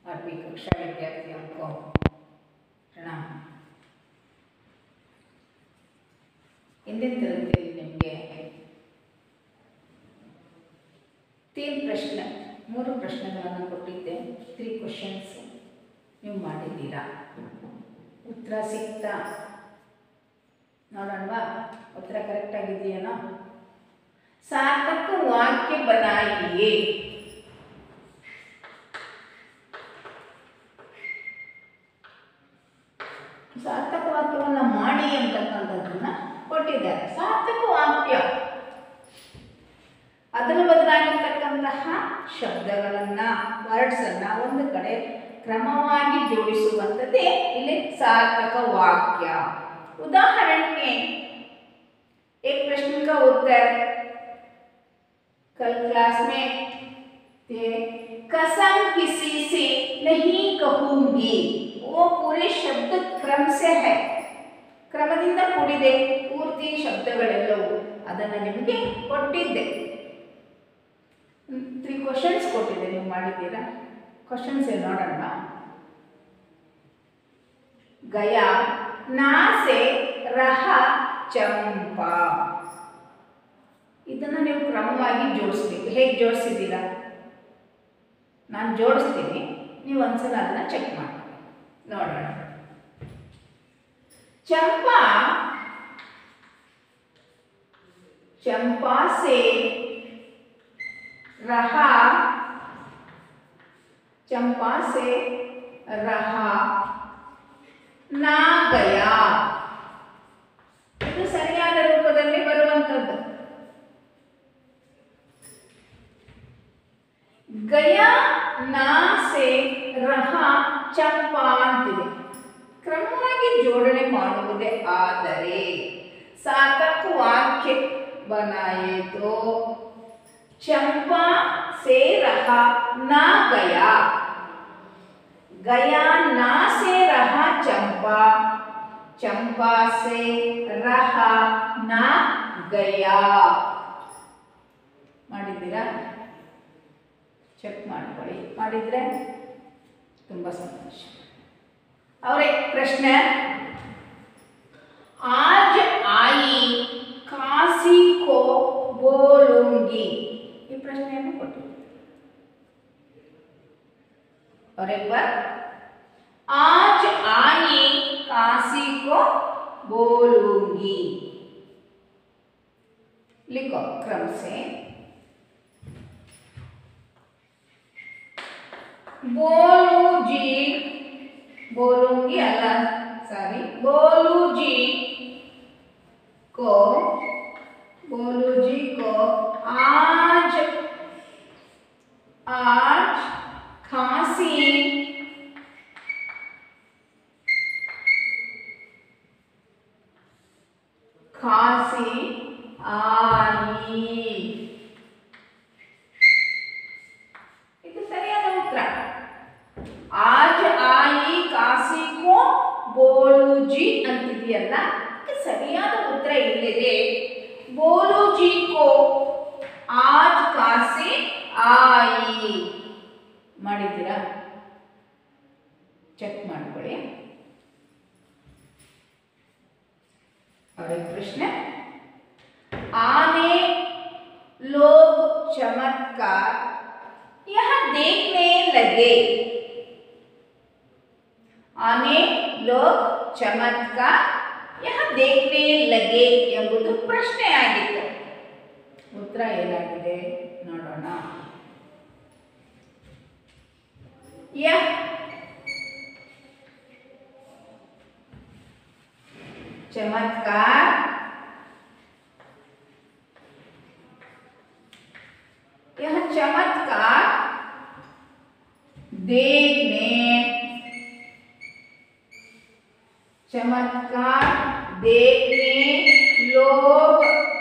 आठवीं कक्षा विद्यार्थियों को प्रणाम ಹಿಂದಿನ ತರಗತಿಯಲ್ಲಿ ನಿಮಗೆ ತೀನ್ ಪ್ರಶ್ನೆ ಮೂರು ಪ್ರಶ್ನೆಗಳನ್ನು ಕೊಟ್ಟಿದ್ದೆ ತ್ರೀ ಕ್ವಶನ್ಸ್ ನೀವು ಮಾಡಿದ್ದೀರಾ ಉತ್ತರ ಸಿಗ್ತಾ ನೋಡೋಣವಾ ಉತ್ತರ ಕರೆಕ್ಟ್ ಆಗಿದೆಯೇನೋ ಸಾರ್ಥಕ ವಾಕ್ಯ ಬನಾಯಿಯೇ ಸಾರ್ಥಕ ವಾಕ್ಯವನ್ನು ಮಾಡಿ ಅಂತಕ್ಕಂಥದ್ದನ್ನ ಕೊಟ್ಟಿದ್ದಾರೆ ಸಾರ್ಥಕ ವಾಕ್ಯ ಅದರ ಬದಲಾಗಿರ್ತಕ್ಕಂತಹ ಶಬ್ದಗಳನ್ನ ವರ್ಡ್ಸ್ ಅನ್ನ ಒಂದು ಕಡೆ ಕ್ರಮವಾಗಿ ಜೋಡಿಸುವಂಥದ್ದೇ ಇಲ್ಲಿ ಸಾರ್ಥಕ ವಾಕ್ಯ ಉದಾಹರಣೆಗೆ एक प्रश्न का उत्तर कल क्लास में थे कसम किसी से नहीं कहूंगी वो पूरे शब्द क्रम से है ಕ್ರಮದಿಂದ ಕೂಡಿದೆ ಪೂರ್ತಿ ಶಬ್ದಗಳೆಲ್ಲವೂ ಅದನ್ನು ನಿಮಗೆ ಕೊಟ್ಟಿದ್ದೆ ತ್ರೀ ಕ್ವಶನ್ಸ್ ಕೊಟ್ಟಿದ್ದೆ ನೀವು ಮಾಡಿದ್ದೀರಾ ಕ್ವಶನ್ಸ್ ಏನು ನೋಡೋಣ ಗಯಾ ನಾ ಸೆ ರಹ ಚಂಪಾ ಇದನ್ನು ನೀವು ಕ್ರಮವಾಗಿ ಜೋಡಿಸ್ಬೇಕು ಹೇಗೆ ಜೋಡಿಸಿದ್ದೀರಾ ನಾನು ಜೋಡಿಸ್ತೀನಿ ನೀವು ಒಂದ್ಸಲ ಅದನ್ನು ಚೆಕ್ ಮಾಡಿ ನೋಡೋಣ ಚಂಪಾ ಚಂಪಾ ಸೆ रहा चंपा से रहा ನಾ ಗಯಾ ಇದು ಸರಿಯಾದ ರೂಪದಲ್ಲಿ ಬರುವಂಥದ್ದು ಗಯಾ ನಾ ಸೆ ರಹ ಚಂಪಾ ಅಂತಿದೆ ಕ್ರಮವಾಗಿ ಜೋಡಣೆ ಮಾಡುವುದೇ ಆದರೆ ಸಾರ್ಥಕ ವಾಕ್ಯ ಬನಾಯಿತು ಚಂಪಾ से रहा ना गया गया ना से रहा चंपा चंपा से रहा ना गया ಮಾಡಿದ್ದೀರಾ ಚೆಕ್ ಮಾಡ್ಕೊಳ್ಳಿ ಮಾಡಿದ್ರೆ ತುಂಬ ಸಂತೋಷ ಅವರೇ ಪ್ರಶ್ನೆ आज आई काशी को बोलूंगी ಈ ಪ್ರಶ್ನೆಯನ್ನು ಕೊಟ್ಟಿದ್ದಾರೆ और एक बार आज आई काशी को बोलूंगी लिखो क्रम से बोलू जी बोलूंगी अल्लाह सॉरी बोलू जी को बोलू जी को आज आज खांसी खांसी आई ಇದು ಸರಿಯಾದ ಉತ್ತರ आज आई ಕಾಸಿ ಕೋ ಬೋಲುಜಿ ಅಂತಿದೆಯಲ್ಲ ಇದಕ್ಕೆ ಸರಿಯಾದ ಉತ್ತರ ಇಲ್ಲಿದೆ ಬೋಲುಜಿ ಕೋ ಆಜ್ ಕಾಸಿ ಆಯಿ ಮಾಡಿದ್ದೀರಾ ಚೆಕ್ ಮಾಡ್ಕೊಳ್ಳಿ और एक प्रश्न आने लोग चमत्कार यह देखने लगे आने लोग ಚಮತ್ಕಾರ ಯಹ देखने लगे ಎಂಬುದು ಪ್ರಶ್ನೆ ಆಗಿತ್ತು ಉತ್ತರ ಏನಾಗಿದೆ ನೋಡೋಣ ಯಹ चमत्कार यह चमत्कार देखने चमत्कार देखने लोग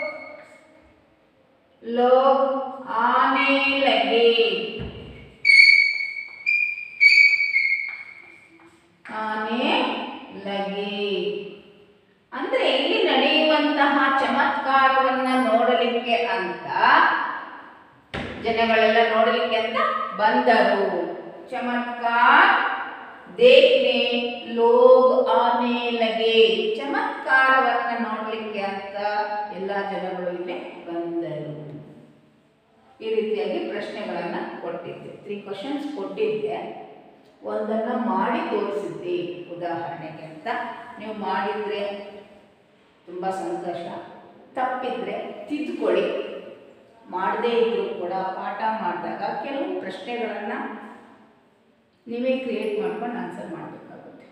लोग आने लगे ಆನೆ ಲಗೆ ಅಂದ್ರೆ ಇಲ್ಲಿ ನಡೆಯುವಂತಹ ಚಮತ್ಕಾರವನ್ನ ನೋಡಲಿಕ್ಕೆ ಅಂತ ಜನಗಳೆಲ್ಲ ನೋಡಲಿಕ್ಕೆ ಅಂತ ಬಂದರು ಚಮತ್ಕಾರ देखने लोग आने लगे ಚಮತ್ಕಾರವನ್ನ ನೋಡ್ಲಿಕ್ಕೆ ಅಂತ ಎಲ್ಲ ಜನಗಳು ಇಲ್ಲಿ ಬಂದರು ಈ ರೀತಿಯಾಗಿ ಪ್ರಶ್ನೆಗಳನ್ನ ಕೊಟ್ಟಿದ್ದೆ ತ್ರೀ ಕ್ವಶನ್ಸ್ ಕೊಟ್ಟಿದ್ದೆ ಒಂದನ್ನ ಮಾಡಿ ತೋರಿಸಿದ್ದೆ ಉದಾಹರಣೆಗೆ ಅಂತ ನೀವು ಮಾಡಿದ್ರೆ ತುಂಬ ಸಂತೋಷ ತಪ್ಪಿದ್ರೆ ತಿದ್ದುಕೊಳ್ಳಿ ಮಾಡದೇ ಇದ್ರೂ ಕೂಡ ಪಾಠ ಮಾಡಿದಾಗ ಕೆಲವು ಪ್ರಶ್ನೆಗಳನ್ನು ನೀವೇ ಕ್ರಿಯೇಟ್ ಮಾಡ್ಕೊಂಡು ಆನ್ಸರ್ ಮಾಡಬೇಕಾಗುತ್ತೆ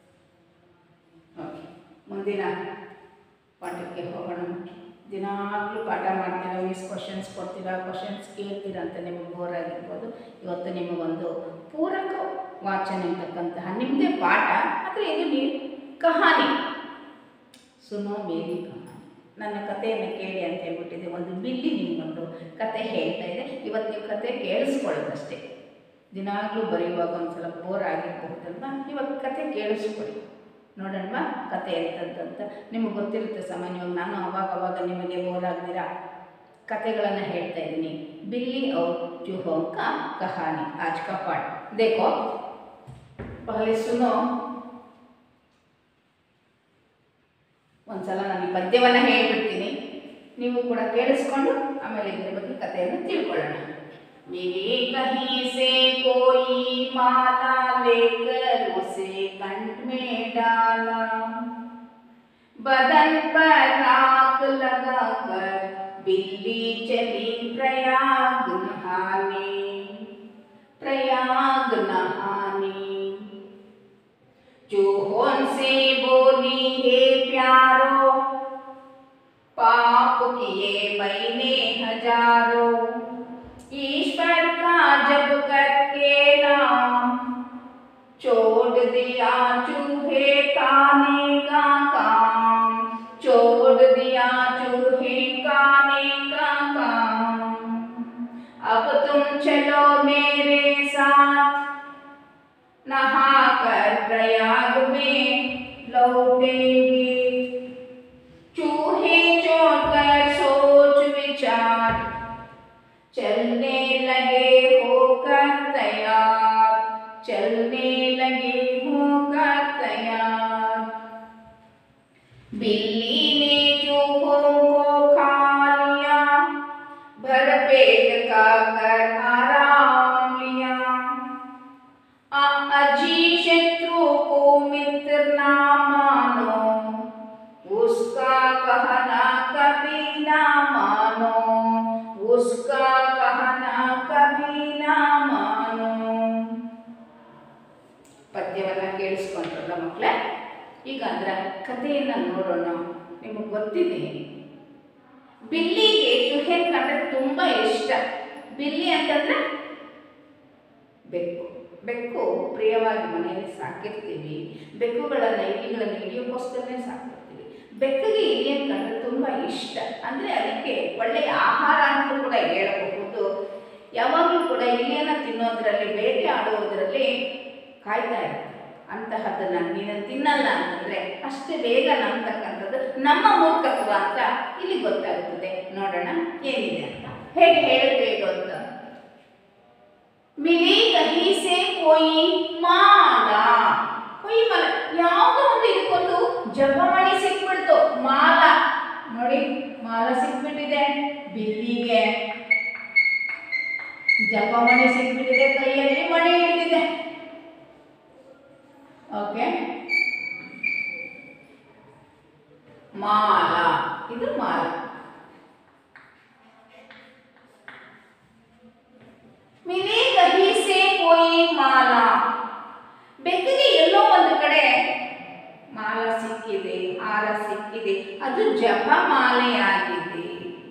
ಓಕೆ ಮುಂದಿನ ಪಾಠಕ್ಕೆ ಹೋಗೋಣ ದಿನಾಗಲೂ ಪಾಠ ಮಾಡ್ತೀರಾ ಮಿಸ್ ಕ್ವಶನ್ಸ್ ಕೊಡ್ತೀರಾ ಕ್ವಶನ್ಸ್ ಕೇಳ್ತೀರಾ ಅಂತ ನಿಮಗೆ ಬೋರ್ ಆಗಿರ್ಬೋದು ಇವತ್ತು ನಿಮಗೊಂದು ಪೂರಕ ವಾಚನ ಅಂತಕ್ಕಂತಹ ನಿಮ್ಮದೇ ಪಾಠ ಆದರೆ ಇದು ನೀವು ಕಹಾನಿ ಸುನೋ ಮೇರಿ ಕಹಾನಿ ನನ್ನ ಕಥೆಯನ್ನು ಕೇಳಿ ಅಂತ ಹೇಳ್ಬಿಟ್ಟಿದೆ ಒಂದು ಬಿಲ್ಲಿ ನಿಮಗೊಂದು ಕತೆ ಹೇಳ್ತಾ ಇದೆ ಇವತ್ತು ನೀವು ಕತೆ ಕೇಳಿಸ್ಕೊಳ್ಳೋದಷ್ಟೇ ದಿನಾಗಲೂ ಬರೆಯುವಾಗ ಒಂದ್ಸಲ ಬೋರ್ ಆಗಿರಬಹುದಲ್ವಾ ಇವಾಗ ಕತೆ ಕೇಳಿಸ್ಕೊಳ್ಳಿ ನೋಡೋಣವಾ ಕತೆ ಎಂಥದ್ದಂತ ನಿಮಗೆ ಗೊತ್ತಿರುತ್ತೆ ಸಾಮಾನ್ಯವಾಗಿ ನಾನು ಅವಾಗ ಅವಾಗ ನಿಮಗೆ ಬೋರ್ ಆಗ್ದಿರಾ ಕತೆಗಳನ್ನು ಹೇಳ್ತಾ ಇದ್ದೀನಿ ಬಿಲ್ಲಿ और चूहों का कहानी आज का पाठ देखो पहले सुनो ಒಂದ್ಸಲ ನಾನು ಈ ಪದ್ಯವನ್ನು ಹೇಳ್ಬಿಡ್ತೀನಿ ನೀವು ಕೂಡ ಕೇಳಿಸ್ಕೊಂಡು ಆಮೇಲೆ ಇದ್ರ ಬಗ್ಗೆ ಕಥೆಯನ್ನು ತಿಳ್ಕೊಳ್ಳೋಣ मिली कहीं से कोई माला लेकर उसे कंठ में डाला बदन पर राख लगाकर बिल्ली चली प्रयाग नहाने प्रयाग नहाने चूहों से बोली हे प्यारो पाप किए मैंने हजारों ईश्वर का जब करके नाम छोड़ दिया चूहे खाने का काम छोड़ दिया चूहे खाने का काम अब तुम चलो मेरे साथ नहा कर प्रयाग में लौटेंगे चूहे छोड़कर सोच विचार चलने लगे होकर तैयार चलने लगे होकर तैयार बिल्ली ने चूहों को खा लिया भर पेट का कर आराम लिया अ- अजी शत्रु को मित्र ना मानो उसका कहना कभी ना मानो उसका कहना कभी ना मानो ಪದ್ಯವನ್ನ ಕೇಳಿಸ್ಕೊಂಡ್ರಲ್ಲ ಮಕ್ಕಳೇ ಈಗ ಅದರ ಕಥೆಯನ್ನ ನೋಡೋಣ ನಿಮಗೆ ಗೊತ್ತಿದೆ ಬಿಲ್ಲಿಗೆ ಚುಹೆ ಕಂಡ್ರೆ ತುಂಬಾ ಇಷ್ಟ ಬಿಲ್ಲಿ ಅಂತಂದ್ರೆ ಬೆಕ್ಕು ಬೆಕ್ಕು ಪ್ರಿಯವಾಗಿ ಮನೆಯಲ್ಲಿ ಸಾಕಿರ್ತೀವಿ ಬೆಕ್ಕುಗಳನ್ನು ಇಲಿಗಳನ್ನು ಹಿಡಿಯೋಕ್ಕೋಸ್ಕರನೇ ಸಾಕಿರ್ತೀವಿ ಬೆಕ್ಕಿಗೆ ಇಲಿಯನ್ನು ಕಂಡ್ರೆ ತುಂಬ ಇಷ್ಟ ಅಂದರೆ ಅದಕ್ಕೆ ಒಳ್ಳೆಯ ಆಹಾರ ಅಂತಲೂ ಕೂಡ ಹೇಳಬಹುದು ಯಾವಾಗಲೂ ಕೂಡ ಇಲಿಯನ್ನು ತಿನ್ನೋದ್ರಲ್ಲಿ ಬೇಟೆ ಆಡುವುದರಲ್ಲಿ ಕಾಯ್ತಾ ಇರುತ್ತೆ ಅಂತಹದ್ದನ್ನ ನೀನು ತಿನ್ನಲ್ಲ ಅಂತಂದ್ರೆ ಅಷ್ಟೇ ಬೇಗ ನಂಬತಕ್ಕಂಥದ್ದು ನಮ್ಮ ಮೂರ್ಖತ್ವ ಅಂತ ಇಲ್ಲಿ ಗೊತ್ತಾಗುತ್ತದೆ ನೋಡೋಣ ಏನಿದೆ ಅಂತ ಹೇಗೆ ಹೇಳುತ್ತೆ ಇದು ಅಂತ ಮಿಲಿ ಕಹಿ ಸೆ ಕೊಯ್ ಮಾಲ ಕೊಯ್ ಮಾಲ ಯಾವುದೋ ಒಂದು ಇದಕ್ಕೊಂದು ಜಪಮಣಿ ಸಿಕ್ಬಿಡ್ತು ಮಾಲ ನೋಡಿ ಮಾಲ ಸಿಕ್ಬಿಟ್ಟಿದೆ ಬಿಲ್ಲಿಗೆ ಜಪಮಣಿ ಸಿಕ್ಬಿಟ್ಟಿದೆ ಕೈಯಲ್ಲಿ ಮಣಿ ಹಿಡಿದಿದೆ ಓಕೆ ಮಾಲ ಇದು ಮಾಲ ಮಿಲಿ ಕಹಿ ಸೆ ಕೊಯ್ ಮಾಲ ಬೆಕ್ಕಿಗೆ ಎಲ್ಲೋ ಒಂದು ಕಡೆ ಮಾಲ ಸಿಕ್ಕಿದೆ ಹಾರ ಸಿಕ್ಕಿದೆ ಅದು ಜಪಮಾಲೆಯಾಗಿದೆ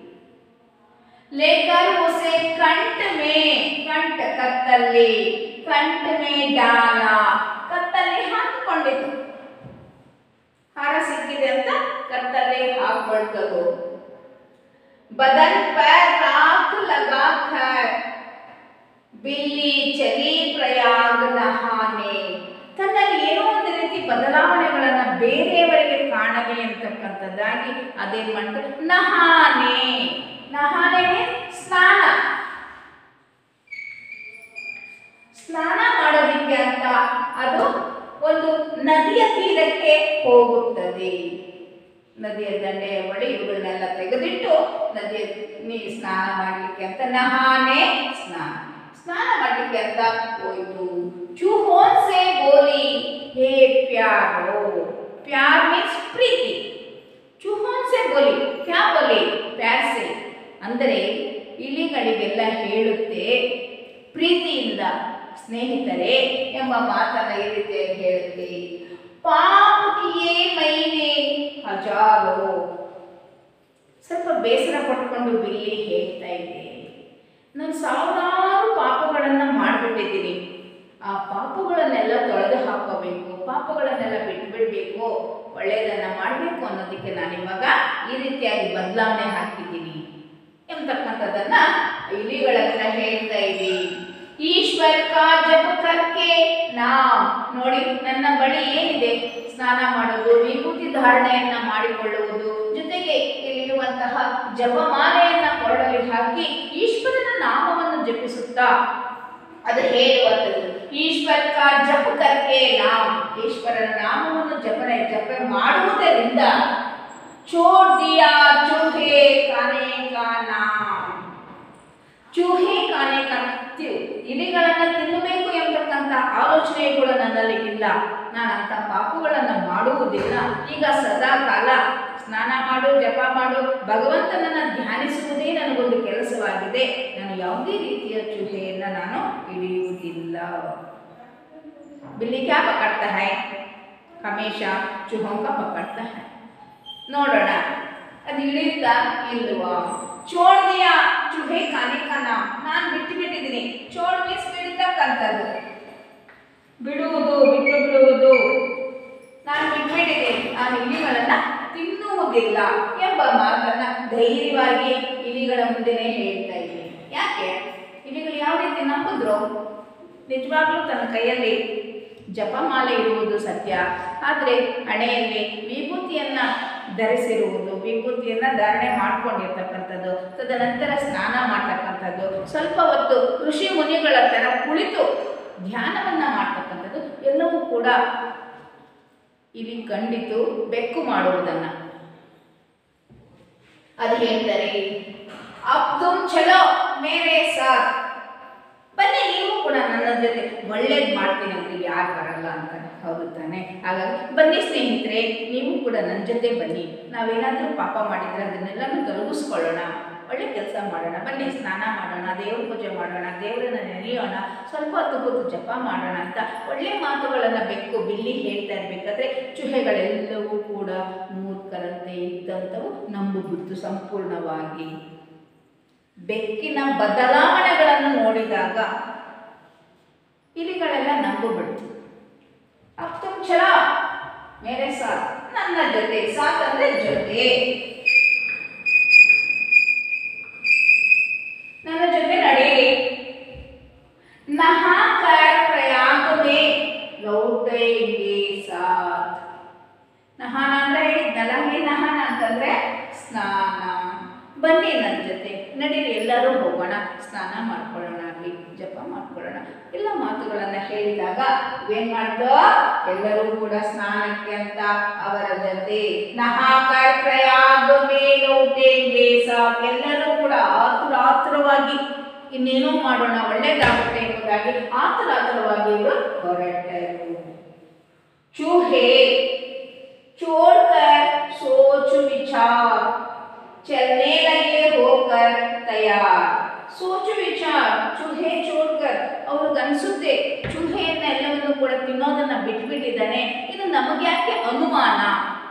ಲೇಕರ್ ಉಸೆ ಕಂಠ ಮೇ ಕಂಠ ಕತ್ತಲ್ಲಿ ಕಂಠ ಮೇ ಡಾಲ ಕತ್ತಲ್ಲಿ ಹಾಕಿಕೊಂಡಿತು ಹಾರ ಸಿಕ್ಕಿದೆ ಅಂತ ಕತ್ತಲ್ಲಿ ಹಾಕೊಳ್ತದು ಬದನ್ ಪರ್ ರಾಖ ಲಗಾಕರ್ ಬಿಲ್ಲಿ ಚಲಿ ಪ್ರಯಾಗ್ ನಹಾನೆ ತನ್ನಲ್ಲಿ ಏನೋ ಒಂದು ರೀತಿ ಬದಲಾವಣೆಗಳನ್ನ ಬೇರೆಯವರಿಗೆ ಕಾಣಲಿ ಅಂತಕ್ಕಂಥದ್ದಾಗಿ ಅದೇನ್ ಮಾಡ್ತಾರೆ ನಹಾನೆ ನಹಾನೆ ಸ್ನಾನ ಸ್ನಾನ ಮಾಡೋದಕ್ಕೆ ಅಂತ ಅದು ಒಂದು ನದಿಯ ತೀರಕ್ಕೆ ಹೋಗುತ್ತದೆ ನದಿಯ ದಂಡೆಯ ಬಳಿ ಇವುಗಳನ್ನೆಲ್ಲ ತೆಗೆದಿಟ್ಟು ನದಿಯ ನೀರು ಸ್ನಾನ ಮಾಡಲಿಕ್ಕೆ ಅಂತ ನಹಾನೆ ಸ್ನಾನ ಸ್ನಾನ ಮಾಡಲಿಕ್ಕೆ ಅಂತ ಹೋಯ್ತು ಚೂಹೋನ್ ಸೆ ಬೋಲಿ ಹೇ ಪ್ಯಾರೋ ಪ್ಯಾರ್ ಮೀನ್ಸ್ ಪ್ರೀತಿ ಚೂಹೋನ್ ಸೆ ಬೋಲಿ ಕ್ಯಾ ಬೋಲಿ ಪ್ಯಾರ್ ಸೆ ಅಂದರೆ ಇಲಿಗಳಿಗೆಲ್ಲ ಹೇಳುತ್ತೆ ಪ್ರೀತಿಯಿಂದ ಸ್ನೇಹಿತರೆ ಎಂಬ ಮಾತನ್ನ ಈ ರೀತಿಯಾಗಿ ಹೇಳುತ್ತೆ ಪಾಪ ಕಿಯೇ ಮೈನೆ ಹಜಾರೋ ಸ್ವಲ್ಪ ಬೇಸರ ಪಟ್ಕೊಂಡು ಬಿಲ್ಲಿ ಹೇಳ್ತಾ ಇದೆ ನಾನು ಸಾವಿರಾರು ಪಾಪಗಳನ್ನು ಮಾಡಿಬಿಟ್ಟಿದ್ದೀನಿ ಆ ಪಾಪಗಳನ್ನೆಲ್ಲ ತೊಳೆದು ಹಾಕೋಬೇಕು ಪಾಪಗಳನ್ನೆಲ್ಲ ಬಿಟ್ಬಿಡ್ಬೇಕು ಒಳ್ಳೆಯದನ್ನ ಮಾಡಬೇಕು ಅನ್ನೋದಕ್ಕೆ ನಾನು ಇವಾಗ ಈ ರೀತಿಯಾಗಿ ಬದಲಾವಣೆ ಹಾಕಿದ್ದೀನಿ ಎಂಬತಕ್ಕಂಥದ್ದನ್ನ ಇಲಿಗಳ ಹತ್ರ ಹೇಳ್ತಾ ಇದ್ದೀನಿ ಈಶ್ವರ್ ಕಾ ಜಪ ಕರ್ಕೆ ನಾಮ್ ನೋಡಿ ನನ್ನ ಬಳಿ ಏನಿದೆ ಸ್ನಾನ ಮಾಡೋದು ವಿಭೂತಿ ಧಾರಣೆಯನ್ನ ಮಾಡಿಕೊಳ್ಳುವುದು ಜೊತೆಗೆ ಇಲ್ಲಿರುವಂತಹ ಜಪಮಾಲೆಯನ್ನ ಕೊರಳಲ್ಲಿ ಹಾಕಿ ಈಶ್ವರನ ನಾಮವನ್ನು ಜಪಿಸುತ್ತಾ ಅದು ಹೇಳುವಂಥದ್ದು ಈಶ್ವರ ಕಾ ಜಪ ಕರ್ಕೆ ನಾಮ್ ಈಶ್ವರನ ನಾಮವನ್ನು ಜಪನೆ ಜಪ ಮಾಡುವುದರಿಂದ ಚೋಡ್ ದಿಯಾ ಚೂಹೆ ಕಾನೆ ಕಾ ನಾಮ್ ಚೂಹೆ ಕಾನೆ ಕಾ ತಿ- ಇಲಿಗಳನ್ನ ತಿನ್ನಬೇಕು ಎಂಬತಕ್ಕಂಥ ಆಲೋಚನೆ ಕೂಡ ನನ್ನಲ್ಲಿ ಇಲ್ಲ ನಾನು ಅಂತ ಪಾಪಗಳನ್ನ ಮಾಡುವುದಿಲ್ಲ ಈಗ ಸದಾ ಕಾಲ ಸ್ನಾನ ಮಾಡು ಜಪ ಮಾಡು ಭಗವಂತನನ್ನ ಧ್ಯಾನಿಸುವುದೇ ನನಗೊಂದು ಕೆಲಸವಾಗಿದೆ ನಾನು ಯಾವುದೇ ರೀತಿಯ ಚೂಹೆಯನ್ನ ನಾನು ಹಿಡಿಯುವುದಿಲ್ಲ बिल्ली क्या पकड़ता है हमेशा चूहों का पकड़ता है ನೋಡೋಣ ಅದು ಹಿಡಿಯುತ್ತಾ ಇಲ್ವಾ ಚೋಡ್ ದಿಯಾ ಚೂಹೆ ಕಾನೆ ಕನ ನಾನು ಬಿಟ್ಟು ಬಿಟ್ಟಿದ್ದೀನಿ ಚೋಡ್ ಮೀನ್ಸ್ ಬಿಡ್ತಕ್ಕಂಥದ್ದು ಬಿಡುವುದು ಬಿಟ್ಟು ಬಿಡುವುದು ನಾನು ಬಿಟ್ಬಿಟ್ಟಿದ್ದೀನಿ ನಾನು ಇಲಿಗಳನ್ನ ತಿನ್ನುವುದಿಲ್ಲ ಎಂಬ ಮಾತನ್ನ ಧೈರ್ಯವಾಗಿ ಇಲಿಗಳ ಮುಂದೆನೆ ಹೇಳ್ತಾ ಇದ್ದೀನಿ ಯಾಕೆ ಇಲಿಗಳು ಯಾವ ರೀತಿ ನಂಬಿದ್ರು ನಿಜವಾಗ್ಲೂ ತನ್ನ ಕೈಯಲ್ಲಿ ಜಪಮಾಲೆ ಇರುವುದು ಸತ್ಯ ಆದರೆ ಹಣೆಯಲ್ಲಿ ವಿಭೂತಿಯನ್ನ ಧರಿಸಿರುವುದು ವಿಭೂತಿಯನ್ನ ಧಾರಣೆ ಮಾಡ್ಕೊಂಡಿರ್ತಕ್ಕಂಥದ್ದು ತದನಂತರ ಸ್ನಾನ ಮಾಡ್ತಕ್ಕಂಥದ್ದು ಸ್ವಲ್ಪ ಹೊತ್ತು ಋಷಿ ಮುನಿಗಳ ಥರ ಕುಳಿತು ಧ್ಯಾನವನ್ನ ಮಾಡ್ತಕ್ಕಂಥದ್ದು ಎಲ್ಲವೂ ಕೂಡ ಇಲ್ಲಿ ಕಂಡಿತು ಬೆಕ್ಕು ಮಾಡುವುದನ್ನ ಅದು ಹೇಳ್ತಾರೆ ಅಬ್ ತುಮ್ ಚಲೋ ಮೇರೆ ಸಾಥ್ ಬನ್ನಿ ನೀವು ಕೂಡ ನನ್ನ ಜೊತೆ ಒಳ್ಳೇದು ಮಾಡ್ತೀನಿ ಅಂದ್ರೆ ಯಾರು ಬರಲ್ಲ ಅಂತ ಹೌದು ತಾನೆ ಹಾಗಾಗಿ ಬನ್ನಿ ಸ್ನೇಹಿತರೆ ನೀವು ಕೂಡ ನನ್ನ ಜೊತೆ ಬನ್ನಿ ನಾವೇನಾದರೂ ಪಾಪ ಮಾಡಿದ್ರೆ ಅದನ್ನೆಲ್ಲನೂ ತೊಲಗಿಸ್ಕೊಳ್ಳೋಣ ಒಳ್ಳೆ ಕೆಲಸ ಮಾಡೋಣ ಬನ್ನಿ ಸ್ನಾನ ಮಾಡೋಣ ದೇವ್ರ ಪೂಜೆ ಮಾಡೋಣ ದೇವರನ್ನ ನೆನೆಯೋಣ ಸ್ವಲ್ಪ ಹೊತ್ತು ಕೂತು ಜಪ ಮಾಡೋಣ ಅಂತ ಒಳ್ಳೆ ಮಾತುಗಳನ್ನು ಬೆಕ್ಕು ಬಿಲ್ಲಿ ಹೇಳ್ತಾ ಇರಬೇಕಾದ್ರೆ ಚುಹೆಗಳೆಲ್ಲವೂ ಕೂಡ ಮೂರ್ಖರಂತೆ ಇದ್ದಂಥವು ನಂಬುಬಿಡ್ತು ಸಂಪೂರ್ಣವಾಗಿ ಬೆಕ್ಕಿನ ಬದಲಾವಣೆಗಳನ್ನು ನೋಡಿದಾಗ ಇಲಿಗಳೆಲ್ಲ ನಂಬುಬಿಡ್ತು ಅಬ್ ತುಮ್ ಚಲ ಮೇರೆ ಸಾಥ್ ನನ್ನ ಜೊತೆ ಸಾಥ್ ಅಂದ್ರೆ ಜೊತೆ ನನ್ನ ಜೊತೆ ನಡೆಯಿರಿ ನಹಾಕರ್ ಪ್ರಯಾಗ ಮೇ ಲೌಟೇಂಗೆ ಸಾಥ್ ನಹಾನ ಅಂದ್ರೆ ಹೇಳಿದ್ನಲ್ಲ ಹೇ ನಹಾನ ಅಂತಂದ್ರೆ ಸ್ನಾನ ಬನ್ನಿ ನನ್ನ ಜೊತೆ ನಡೀರಿ ಎಲ್ಲರೂ ಹೋಗೋಣ ಸ್ನಾನ ಮಾಡ್ಕೊಳ್ಳೋಣ ಅಲ್ಲಿ ಜಪ ಮಾಡ್ಕೊಳ್ಳೋಣ ಎಲ್ಲ ಮಾತುಗಳನ್ನ ಹೇಳಿದಾಗ ಏನ್ ಮಾಡ್ದೋ ಎಲ್ಲರೂ ಕೂಡ ಸ್ನಾನಕ್ಕೆ ಅಂತ ಅವರ ಜೊತೆ ನಹಾಕರ್ ಪ್ರಯಾಗ ಮೇಲೋಟೇಂಗೆ ಸಾಥ್ ಎಲ್ಲರೂ ಕೂಡ ಆತುರ ಆತುರವಾಗಿ ಇನ್ನೇನೋ ಮಾಡೋಣ ಒಳ್ಳೇದಾಗುತ್ತೆ ಎಂಬುದಾಗಿ ಆತುರ ಆತುರವಾಗಿ ಇವರು ಹೊರಟರು ಚೂಹೆ छोड़कर सोच विचार चलने लगे होकर तैयार ಸೋಚು ವಿಚಾರ ಚೂಹೆ ಚೋಡ್ಕರ್ ಅವ್ರಿಗನ್ಸುತ್ತೆ ಚೂಹೆಯನ್ನ ಎಲ್ಲವನ್ನು ಕೂಡ ತಿನ್ನೋದನ್ನ ಬಿಟ್ಬಿಟ್ಟಿದ್ದಾನೆ ಇದು ನಮಗ್ಯಾಕೆ ಅನುಮಾನ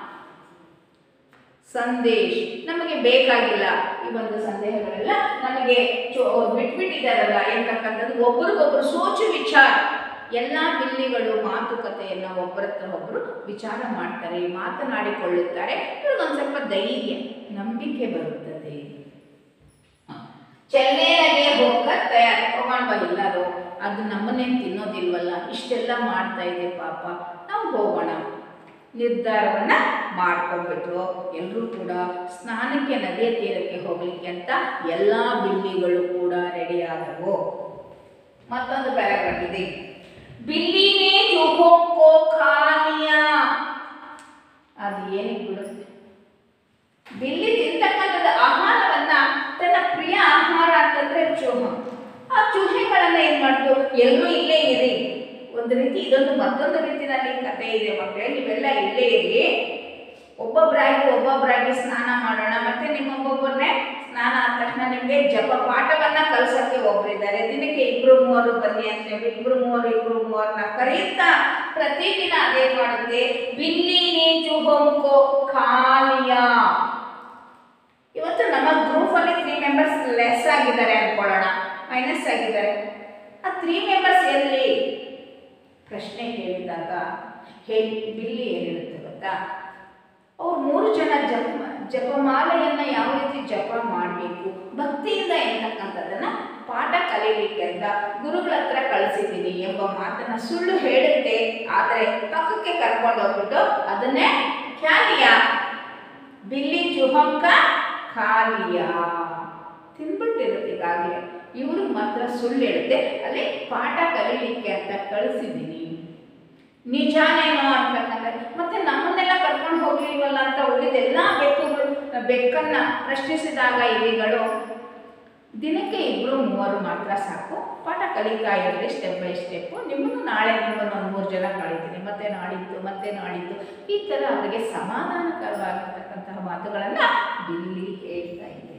ಸಂದೇಶ್ ನಮಗೆ ಬೇಕಾಗಿಲ್ಲ ಈ ಒಂದು ಸಂದೇಹಗಳೆಲ್ಲ ನಮಗೆ ಚೊ- ಬಿಟ್ಬಿಟ್ಟಿದ್ದಾರಲ್ಲ ಎಂತಕ್ಕಂಥದ್ದು ಒಬ್ಬರಿಗೊಬ್ಬರು ಸೋಚು ವಿಚಾರ ಎಲ್ಲ ಬಿಲ್ಲಿಗಳು ಮಾತುಕತೆಯನ್ನ ಒಬ್ಬರತ್ರ ಒಬ್ಬರು ವಿಚಾರ ಮಾಡ್ತಾರೆ ಮಾತನಾಡಿಕೊಳ್ಳುತ್ತಾರೆ ಇವ್ರಿಗೊಂದು ಸ್ವಲ್ಪ ಧೈರ್ಯ ನಂಬಿಕೆ ಬರುತ್ತದೆ ಚೆಲ್ಲೇನಗೆ ಹೋಗ್ಕರ್ ತಯಾರು ಹೋಗೋಣ ಬಾ ಎಲ್ಲರೂ ಅದು ನಮ್ಮನ್ನೇನು ತಿನ್ನೋದಿಲ್ವಲ್ಲ ಇಷ್ಟೆಲ್ಲ ಮಾಡ್ತಾ ಇದೆ ಪಾಪ ನಾವು ಹೋಗೋಣ ನಿರ್ಧಾರವನ್ನ ಮಾಡ್ಕೊಂಡ್ಬಿಟ್ರು ಎಲ್ಲರೂ ಕೂಡ ಸ್ನಾನಕ್ಕೆ ನದಿಯ ತೀರಕ್ಕೆ ಹೋಗ್ಲಿಕ್ಕೆ ಅಂತ ಎಲ್ಲ ಬಿಲ್ಲಿಗಳು ಕೂಡ ರೆಡಿ ಆದವು ಮತ್ತೊಂದು ಪ್ಯಾರಾಗ್ರಾಫ್ ಇದೆ बिल्ली ने चूहों को खा लिया ಅದು ಏನಿಗೆ ಬಿಡುತ್ತೆ ಬಿಲ್ಲಿ ತಿಂತಕ್ಕಂಥದ್ದು ಆಹಾರವನ್ನ ತನ್ನ ಪ್ರಿಯ ಆಹಾರ ಅಂತಂದ್ರೆ ಚೂಹ ಆ ಚೂಹೆಗಳನ್ನ ಏನ್ ಮಾಡ್ತು ಎಲ್ಲರೂ ಇಲ್ಲೇ ಇರಿ ಒಂದು ರೀತಿ ಇದೊಂದು ಮತ್ತೊಂದು ರೀತಿಯಲ್ಲಿ ಕಥೆ ಇದೆ ಮಕ್ಕಳೇ ನೀವೆಲ್ಲ ಇಲ್ಲೇ ಇರಿ ಒಬ್ಬೊಬ್ಬರಾಗಿ ಒಬ್ಬೊಬ್ಬರಾಗಿ ಸ್ನಾನ ಮಾಡೋಣ ಮತ್ತೆ ನಿಮ್ಮೊಬ್ಬೊಬ್ಬರನ್ನೇ ಸ್ನಾನ ಆದ ತಕ್ಷಣ ನಿಮಗೆ ಜಪ ಪಾಠವನ್ನ ಕಲ್ಸಕ್ಕೆ ಒಬ್ಬರಿದ್ದಾರೆ ದಿನಕ್ಕೆ ಇಬ್ರು ಮೂವರು ಬನ್ನಿ ಅಂತ ಹೇಳಿ ಇಬ್ರು ಮೂವರು ಇಬ್ರು ಮೂವರನ್ನ ಕರೆಯುತ್ತಾ ಪ್ರತಿದಿನ ಅದೇ ಮಾಡುತ್ತೆ ಬಿಲ್ಲಿನಿ ಚುಹೊಂಕೋ ಖಾಲಿಯ ಇವತ್ತು ನಮ್ಮ ಗ್ರೂಪ್ ಅಲ್ಲಿ ತ್ರೀ ಮೆಂಬರ್ಸ್ ಲೆಸ್ ಆಗಿದ್ದಾರೆ ಅನ್ಕೊಳ್ಳೋಣ ಮೈನಸ್ ಆಗಿದ್ದಾರೆ ಆ ತ್ರೀ ಮೆಂಬರ್ಸ್ ಎಲ್ಲಿ ಪ್ರಶ್ನೆ ಕೇಳಿದಾಗ ಹೇಳಿ ಬಿಲ್ಲಿ ಏನಿರುತ್ತೆ ಗೊತ್ತಾ ಅವ್ರು ಮೂರು ಜನ ಜಪ ಜಪಮಾಲೆಯನ್ನ ಯಾವ ರೀತಿ ಜಪ ಮಾಡಬೇಕು ಭಕ್ತಿಯಿಂದ ಎಂತಕ್ಕಂಥದ್ದನ್ನ ಪಾಠ ಕಲೀಲಿಕ್ಕೆ ಅಂತ ಗುರುಗಳ ಹತ್ರ ಕಳಿಸಿದ್ದೀನಿ ಎಂಬ ಮಾತನ್ನ ಸುಳ್ಳು ಹೇಳುತ್ತೆ ಆದರೆ ಪಕ್ಕಕ್ಕೆ ಕರ್ಕೊಂಡು ಹೋಗ್ಬಿಟ್ಟು ಅದನ್ನೇ ಖ್ಯಾಲಿಯ ಬಿಲ್ಲಿ ಚುಹಂಕ ಖಾಲಿಯ ತಿನ್ಬಿಟ್ಟಿರುತ್ತೆ ಈಗಾಗಲೇ ಇವರು ಮಾತ್ರ ಸುಳ್ಳು ಹೇಳುತ್ತೆ ಅಲ್ಲಿ ಪಾಠ ಕಲೀಲಿಕ್ಕೆ ಅಂತ ಕಳಿಸಿದ್ದೀನಿ ನಿಜಾನೇನೋ ಅಂತಕ್ಕಂಥ ಮತ್ತೆ ನಮ್ಮನ್ನೆಲ್ಲ ಕರ್ಕೊಂಡು ಹೋಗ್ಲಿಲ್ವಲ್ಲ ಅಂತ ಉಳಿದೆಲ್ಲ ಬೆಕ್ಕುಗಳು ಬೆಕ್ಕನ್ನ ಪ್ರಶ್ನಿಸಿದಾಗ ಇಲಿಗಳು ದಿನಕ್ಕೆ ಇಬ್ರು ಮೂವರು ಮಾತ್ರ ಸಾಕು ಪಾಠ ಕಲಿತಾ ಇರಲಿ ಸ್ಟೆಪ್ ಬೈ ಸ್ಟೆಪ್ಪು ನಿಮ್ಮನ್ನು ನಾಳೆ ನಿಮ್ಮನ್ನು ಒಂದು ಮೂರು ಜನ ಕಳಿತೀನಿ ಮತ್ತೆ ನಾಡಿದ್ದು ಮತ್ತೆ ನಾಡಿದ್ದು ಈ ಥರ ಅವರಿಗೆ ಸಮಾಧಾನಕರವಾಗಿರ್ತಕ್ಕಂತಹ ಮಾತುಗಳನ್ನು ಬಿಲ್ಲಿ ಹೇಳ್ತಾ ಇದೆ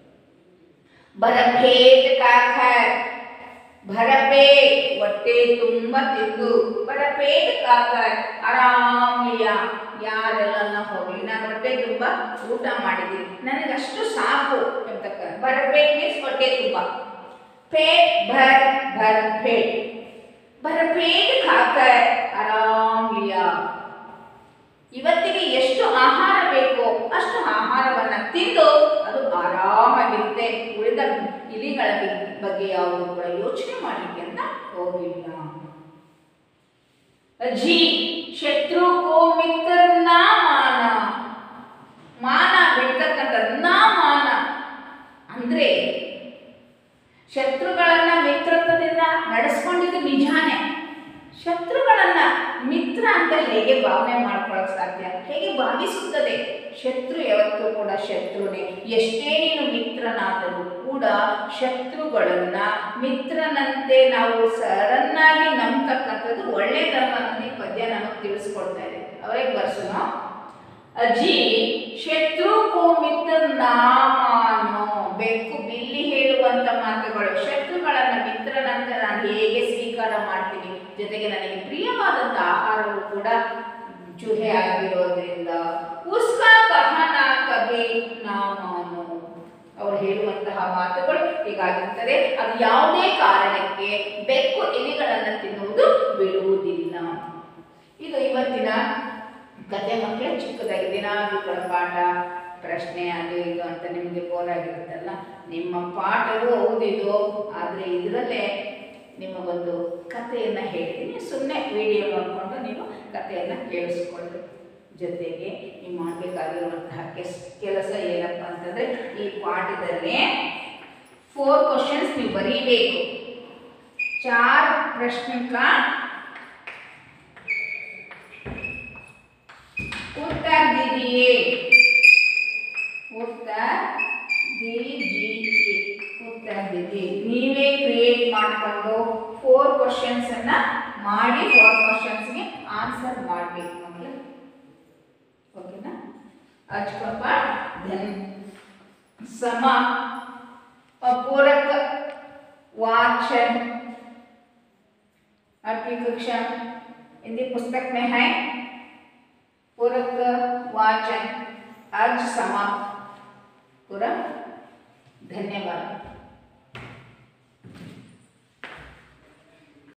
ಬರಭೇದ ಕಾಕರ್ ಭರಪೇಟ್ ಹೊಟ್ಟೆ ತುಂಬ ತಿಂದು ಭರಪೇಟ್ ಕಾಕರ್ ಆರಾಮಿಯ ಯಾರೆಲ್ಲ ಹೋಗ್ಲಿ ನಾನು ಹೊಟ್ಟೆ ತುಂಬ ಊಟ ಮಾಡಿದ್ದೀನಿ ನನಗಷ್ಟು ಸಾಕು ಎಂತಕ್ಕ ಭರಪೇಟ್ ಮೀನ್ಸ್ ಹೊಟ್ಟೆ ತುಂಬ ಪೇಟ್ ಭರ್ ಭರ್ ಪೇಟ್ ಭರಪೇಟ್ ಕಾಕರ್ ಆರಾಮಿಯ ಇವತ್ತಿಗೆ ಎಷ್ಟು ಆಹಾರ ಬೇಕೋ ಅಷ್ಟು ಆಹಾರವನ್ನ ತಿಂದು ಅದು ಆರಾಮಾಗಿರುತ್ತೆ ಉಳಿದ ಇಲಿಗಳ ಬಗ್- ಬಗ್ಗೆ ಯಾವುದು ಕೂಡ ಯೋಚನೆ ಮಾಡಲಿಕ್ಕೆ ಅಂತ ಹೋಗಿಲ್ಲ ಜಿ ಶತ್ರು ಕೋ ಮಿತ್ರ ನಾ ಮಾನ ಮಾನ ಬಿಡ್ತಕ್ಕಂಥದ್ದು ನಾ ಮಾನ ಅಂದ್ರೆ ಶತ್ರುಗಳನ್ನ ಮಿತ್ರತ್ವದಿಂದ ನಡೆಸ್ಕೊಂಡಿದ್ದು ನಿಜಾನೇ ಶತ್ರುಗಳನ್ನ ಮಿತ್ರ ಅಂತ ಹೇಗೆ ಭಾವನೆ ಮಾಡ್ಕೊಳಕ್ ಸಾಧ್ಯ ಹೇಗೆ ಭಾವಿಸುತ್ತದೆ ಶತ್ರು ಯಾವತ್ತೂ ಕೂಡ ಶತ್ರುನೇ ಎಷ್ಟೇ ನೀನು ಮಿತ್ರನಾದರೂ ಕೂಡ ಶತ್ರುಗಳನ್ನ ಮಿತ್ರನಂತೆ ನಾವು ಸಡನ್ ಆಗಿ ನಂಬತಕ್ಕಂಥದ್ದು ಒಳ್ಳೆಯದಲ್ಲ ಅನ್ನೋ ಈ ಪದ್ಯ ನಮಗೆ ತಿಳಿಸ್ಕೊಡ್ತಾ ಇದೆ ಅವರೇ ಬರ್ಸೋಣ ಅಜ್ಜಿ ಶತ್ರು ಕೋ ಮಿತ್ರ ನಾಮಾನೋ ಬೆಕ್ಕು ಬಿಲ್ಲಿ ಹೇಳುವಂತ ಮಾತುಗಳು ಶತ್ರುಗಳನ್ನ ಮಿತ್ರನಂತೆ ನಾನು ಹೇಗೆ ಸ್ವೀಕಾರ ಮಾಡ್ತೀನಿ ಜೊತೆಗೆ ನನಗೆ ಪ್ರಿಯವಾದಂತ ಆಹಾರವು ಕೂಡ ಚೂಹೆ ಆಗಿರೋದ್ರಿಂದ ಉಸ್ಕ ಕಹನ ಕಭಿ ನಾಮಾನು ಅವ್ರು ಹೇಳುವಂತಹ ಮಾತುಗಳು ಹೀಗಾಗಿರ್ತದೆ ಅದು ಯಾವುದೇ ಕಾರಣಕ್ಕೆ ಬೆಕ್ಕು ಇಲಿಗಳನ್ನು ತಿನ್ನುವುದು ಬಿಡುವುದಿಲ್ಲ ಇದು ಇವತ್ತಿನ ಕತೆ ಮಕ್ಕಳು ಚಿಕ್ಕದಾಗಿ ದಿನಾಗಲೂ ಕೂಡ ಪಾಠ ಪ್ರಶ್ನೆ ಅದು ಇದು ಅಂತ ನಿಮಗೆ ಬೋರ್ ಆಗಿರುತ್ತಲ್ಲ ನಿಮ್ಮ ಪಾಠವೂ ಹೌದಿದು ಆದರೆ ಇದರಲ್ಲೇ ನಿಮಗೊಂದು ಕಥೆಯನ್ನು ಹೇಳ್ತೀನಿ ಸುಮ್ಮನೆ ವಿಡಿಯೋ ನೋಡಿಕೊಂಡು ನೀವು ಕಥೆಯನ್ನು ಕೇಳಿಸ್ಕೊಳ್ಳಿ ಜೊತೆಗೆ ನೀವು ಮಾಡಬೇಕಾಗಿರುವಂತಹ ಕೆಸ್ ಕೆಲಸ ಏನಪ್ಪ ಅಂತಂದರೆ ಈ ಪಾಠದಲ್ಲಿ ಫೋರ್ ಕ್ವಶನ್ಸ್ ನೀವು ಬರೀಬೇಕು ಚಾರ್ ಪ್ರಶ್ನೆ ಕಾ उत्तर दीजिए उत्तर दीजिए उत्तर दीजिए ನೀವೇ ಕ್ರಿಯೇಟ್ ಮಾಡಿಕೊಂಡು ಫೋರ್ ಕ್ವಶನ್ಸ್ ಅನ್ನ ಮಾಡಿ ಫೋರ್ ಕ್ವಶನ್ಸ್ಗೆ ಆನ್ಸರ್ ಮಾಡಬೇಕು ಮಕ್ಕಳು ಓಕೆನಾ ಅಚ್ಕೊಪ್ಪ ಧನ್ ಸಮ ಅಪೂರಕ वाचन आपकी कक्षा हिंदी पुस्तक में है पूरक वाचन आज समाप्त पूरा धन्यवाद